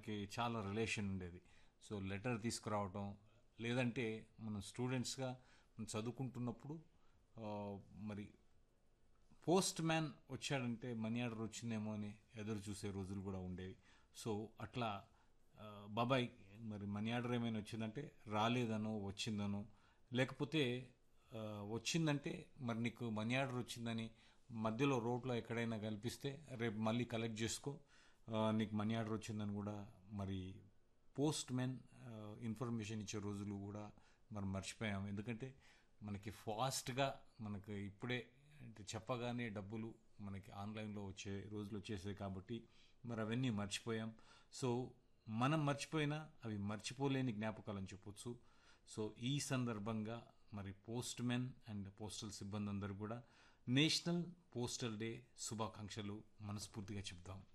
మనకి చాలా రిలేషన్ ఉండేది సో లెటర్ తీసుకురావటం లేదంటే మనం స్టూడెంట్స్గా మనం చదువుకుంటున్నప్పుడు ఆ, మరి పోస్ట్ మ్యాన్ వచ్చాడంటే మనీ ఆర్డర్ వచ్చిందేమో అని ఎదురు చూసే రోజులు కూడా ఉండేవి సో అట్లా ఆ, బాబాయ్ మరి మనీ ఆర్డర్ ఏమైనా వచ్చిందంటే రాలేదనో వచ్చిందనో లేకపోతే ఆ, వచ్చిందంటే మరి నీకు మనీ ఆర్డర్ వచ్చిందని మధ్యలో రోడ్లో ఎక్కడైనా కల్పిస్తే రేపు మళ్ళీ కలెక్ట్ చేసుకో ఆ, నీకు మనీ ఆర్డర్ వచ్చిందని కూడా మరి పోస్ట్ మ్యాన్ ఇన్ఫర్మేషన్ ఇచ్చే రోజులు కూడా మనం మర్చిపోయాం ఎందుకంటే మనకి ఫాస్ట్గా మనకి ఇప్పుడే అంటే చెప్పగానే డబ్బులు మనకి ఆన్లైన్లో వచ్చే రోజులు వచ్చేసాయి కాబట్టి మరి అవన్నీ మర్చిపోయాం సో మనం మర్చిపోయినా అవి మర్చిపోలేని జ్ఞాపకాలు అని చెప్పొచ్చు సో ఈ సందర్భంగా మరి పోస్ట్ మెన్ అండ్ పోస్టల్ సిబ్బంది అందరూ కూడా నేషనల్ పోస్టల్ డే శుభాకాంక్షలు మనస్ఫూర్తిగా చెప్దాం